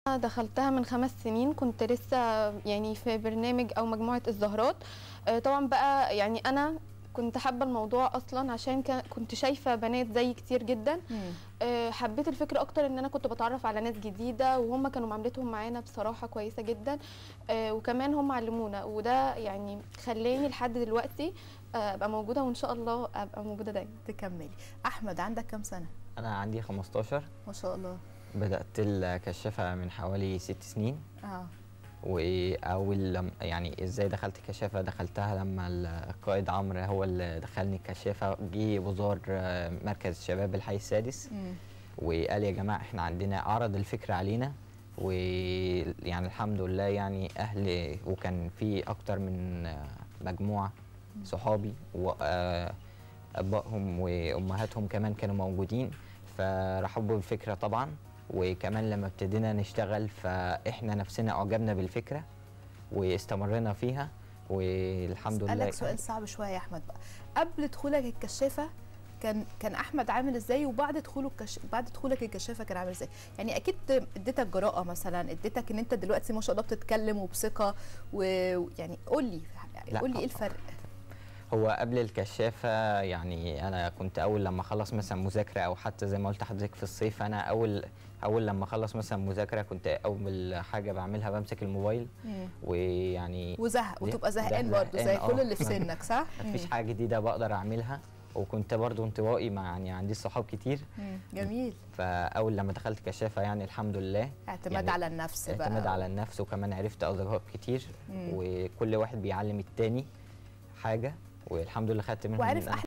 دخلتها من خمس سنين كنت لسه يعني في برنامج او مجموعه الزهرات آه، طبعا بقى يعني انا كنت حابه الموضوع اصلا عشان كان- كنت شايفه بنات زي كتير جدا آه، حبيت الفكره اكتر ان انا كنت بتعرف على ناس جديده وهم كانوا معاملتهم معانا بصراحه كويسه جدا آه، وكمان هم علمونا وده يعني خلاني لحد دلوقتي آه، ابقى موجوده وان شاء الله ابقى موجوده دايما تكملي احمد عندك كام سنه انا عندي 15 ما شاء الله بدات الكشافه من حوالي ست سنين اه واول لم يعني ازاي دخلت الكشافه دخلتها لما القائد عمرو هو اللي دخلني الكشافه جه وزار آه، مركز شباب الحي السادس مم. وقال يا جماعه احنا عندنا عرض الفكره علينا ويعني الحمد لله يعني اهل وكان في اكتر من آه، مجموعه صحابي وابائهم وامهاتهم كمان كانوا موجودين فرحبوا بالفكره طبعا وكمان لما ابتدينا نشتغل فاحنا نفسنا اعجبنا بالفكره واستمرينا فيها والحمد لله اسالك سؤال صعب شويه يا احمد بقى قبل دخولك الكشافه كان كان احمد عامل ازاي وبعد دخوله الكش... بعد دخولك الكشافه كان عامل ازاي يعني اكيد اديتك جراءه مثلا اديتك ان انت دلوقتي ما شاء الله بتتكلم وبثقه ويعني قول لي لا، قول لي ايه الفرق هو قبل الكشافة يعني أنا كنت أول لما أخلص مثلا مذاكرة أو حتى زي ما قلت لحضرتك في الصيف أنا أول أول لما أخلص مثلا مذاكرة كنت أول حاجة بعملها بمسك الموبايل مم. ويعني وزهق دي- وتبقى ده زهقان برضه زي زهقان، كل آه. اللي في سنك صح؟ مفيش مم. حاجة جديدة بقدر أعملها وكنت برضو انطوائي مع يعني عندي صحاب كتير مم. جميل فأول لما دخلت كشافة يعني الحمد لله اعتماد يعني على النفس بقى اعتماد على النفس وكمان عرفت أصدقاء كتير مم. وكل واحد بيعلم التاني حاجة والحمد لله خدت منهم وعارف من